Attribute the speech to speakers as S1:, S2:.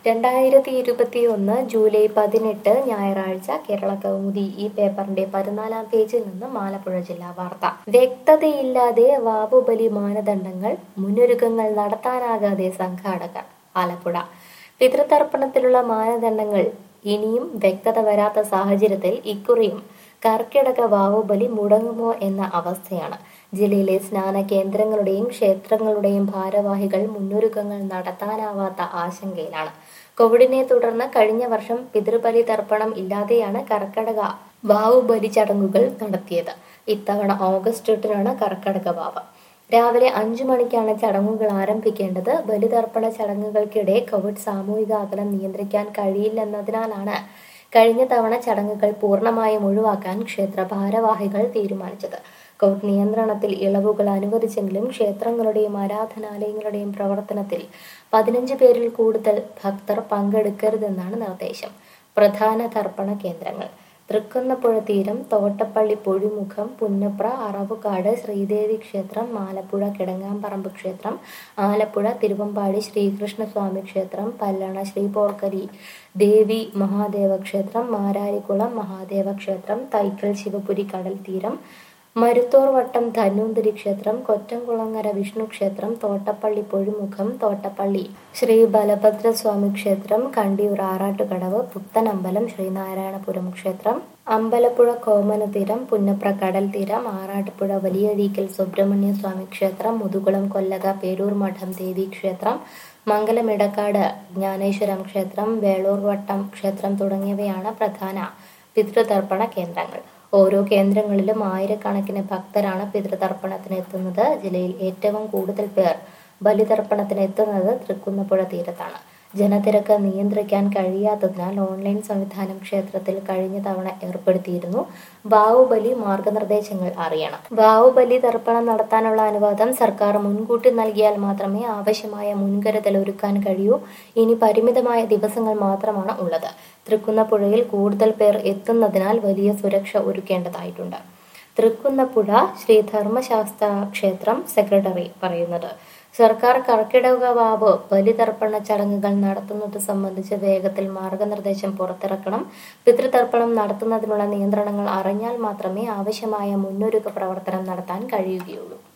S1: രണ്ടായിരത്തി ഇരുപത്തി ഒന്ന് ജൂലൈ പതിനെട്ട് ഞായറാഴ്ച കേരള കൗമുദി ഈ പേപ്പറിന്റെ പതിനാലാം പേജിൽ നിന്ന് ആലപ്പുഴ ജില്ലാ വാർത്ത വ്യക്തതയില്ലാതെ വാവുബലി മാനദണ്ഡങ്ങൾ മുന്നൊരുക്കങ്ങൾ നടത്താനാകാതെ സംഘാടകർ ആലപ്പുഴ പിതൃതർപ്പണത്തിലുള്ള മാനദണ്ഡങ്ങൾ ഇനിയും വ്യക്തത വരാത്ത സാഹചര്യത്തിൽ ഇക്കുറിയും കർക്കിടക വാവുബലി മുടങ്ങുമോ എന്ന അവസ്ഥയാണ് ജില്ലയിലെ സ്നാന കേന്ദ്രങ്ങളുടെയും ക്ഷേത്രങ്ങളുടെയും ഭാരവാഹികൾ മുന്നൊരുക്കങ്ങൾ നടത്താനാവാത്ത ആശങ്കയിലാണ് കോവിഡിനെ തുടർന്ന് കഴിഞ്ഞ വർഷം പിതൃബലി തർപ്പണം ഇല്ലാതെയാണ് കർക്കടക വാവുബലി ചടങ്ങുകൾ നടത്തിയത് ഇത്തവണ ഓഗസ്റ്റ് എട്ടിനാണ് കർക്കടക വാവ് രാവിലെ അഞ്ചു മണിക്കാണ് ചടങ്ങുകൾ ആരംഭിക്കേണ്ടത് ബലിതർപ്പണ ചടങ്ങുകൾക്കിടെ കോവിഡ് സാമൂഹിക അകലം നിയന്ത്രിക്കാൻ കഴിയില്ലെന്നതിനാലാണ് കഴിഞ്ഞ തവണ ചടങ്ങുകൾ പൂർണ്ണമായും ഒഴിവാക്കാൻ ക്ഷേത്ര ഭാരവാഹികൾ തീരുമാനിച്ചത് കോവിഡ് നിയന്ത്രണത്തിൽ ഇളവുകൾ അനുവദിച്ചെങ്കിലും ക്ഷേത്രങ്ങളുടെയും ആരാധനാലയങ്ങളുടെയും പ്രവർത്തനത്തിൽ പതിനഞ്ച് പേരിൽ കൂടുതൽ ഭക്തർ പങ്കെടുക്കരുതെന്നാണ് നിർദ്ദേശം പ്രധാന തർപ്പണ കേന്ദ്രങ്ങൾ തൃക്കുന്നപ്പുഴ തീരം തോട്ടപ്പള്ളി പൊഴിമുഖം പുന്നപ്ര അറവുകാട് ശ്രീദേവി ക്ഷേത്രം ആലപ്പുഴ കിടങ്ങാമ്പറമ്പ് ക്ഷേത്രം ആലപ്പുഴ തിരുവമ്പാടി ശ്രീകൃഷ്ണസ്വാമി ക്ഷേത്രം പല്ലണ ശ്രീ പോർക്കരി ദേവി മഹാദേവ ക്ഷേത്രം മാരാരിക്കുളം മഹാദേവ ക്ഷേത്രം തൈക്കൽ ശിവപുരി കടൽ തീരം മരുത്തോർ വട്ടം ധന്വന്തരി ക്ഷേത്രം കൊറ്റംകുളങ്ങര വിഷ്ണു ക്ഷേത്രം തോട്ടപ്പള്ളി പൊഴിമുഖം തോട്ടപ്പള്ളി ശ്രീ ബലഭദ്രസ്വാമി ക്ഷേത്രം കണ്ടിയൂർ ആറാട്ടുകടവ് പുത്തനമ്പലം ശ്രീനാരായണപുരം ക്ഷേത്രം അമ്പലപ്പുഴ കോമനതീരം പുന്നപ്ര കടൽ തീരം ആറാട്ടുപുഴ വലിയഴീക്കൽ സുബ്രഹ്മണ്യ സ്വാമി ക്ഷേത്രം മുതുകുളം കൊല്ലക പേരൂർ മഠം ദേവി ക്ഷേത്രം മംഗലമിടക്കാട് ജ്ഞാനേശ്വരം ക്ഷേത്രം വേളൂർ വട്ടം ക്ഷേത്രം തുടങ്ങിയവയാണ് പ്രധാന പിതൃതർപ്പണ കേന്ദ്രങ്ങൾ ഓരോ കേന്ദ്രങ്ങളിലും ആയിരക്കണക്കിന് ഭക്തരാണ് പിതൃതർപ്പണത്തിന് എത്തുന്നത് ജില്ലയിൽ ഏറ്റവും കൂടുതൽ പേർ ബലിതർപ്പണത്തിന് എത്തുന്നത് തൃക്കുന്നപ്പുഴ തീരത്താണ് ജനത്തിരക്ക് നിയന്ത്രിക്കാൻ കഴിയാത്തതിനാൽ ഓൺലൈൻ സംവിധാനം ക്ഷേത്രത്തിൽ കഴിഞ്ഞ തവണ ഏർപ്പെടുത്തിയിരുന്നു ബാഹുബലി മാർഗനിർദ്ദേശങ്ങൾ അറിയണം ബാഹുബലി തർപ്പണം നടത്താനുള്ള അനുവാദം സർക്കാർ മുൻകൂട്ടി നൽകിയാൽ മാത്രമേ ആവശ്യമായ മുൻകരുതൽ ഒരുക്കാൻ കഴിയൂ ഇനി പരിമിതമായ ദിവസങ്ങൾ മാത്രമാണ് ഉള്ളത് തൃക്കുന്നപ്പുഴയിൽ കൂടുതൽ പേർ എത്തുന്നതിനാൽ വലിയ സുരക്ഷ ഒരുക്കേണ്ടതായിട്ടുണ്ട് തൃക്കുന്നപ്പുഴ ശ്രീ ധർമ്മശാസ്ത്ര ക്ഷേത്രം സെക്രട്ടറി പറയുന്നത് സർക്കാർ കർക്കിടക വാവ് ബലിതർപ്പണ ചടങ്ങുകൾ നടത്തുന്നത് സംബന്ധിച്ച് വേഗത്തിൽ മാർഗനിർദ്ദേശം പുറത്തിറക്കണം പിതൃതർപ്പണം നടത്തുന്നതിനുള്ള നിയന്ത്രണങ്ങൾ അറിഞ്ഞാൽ മാത്രമേ ആവശ്യമായ മുന്നൊരുക്ക പ്രവർത്തനം നടത്താൻ കഴിയുകയുള്ളൂ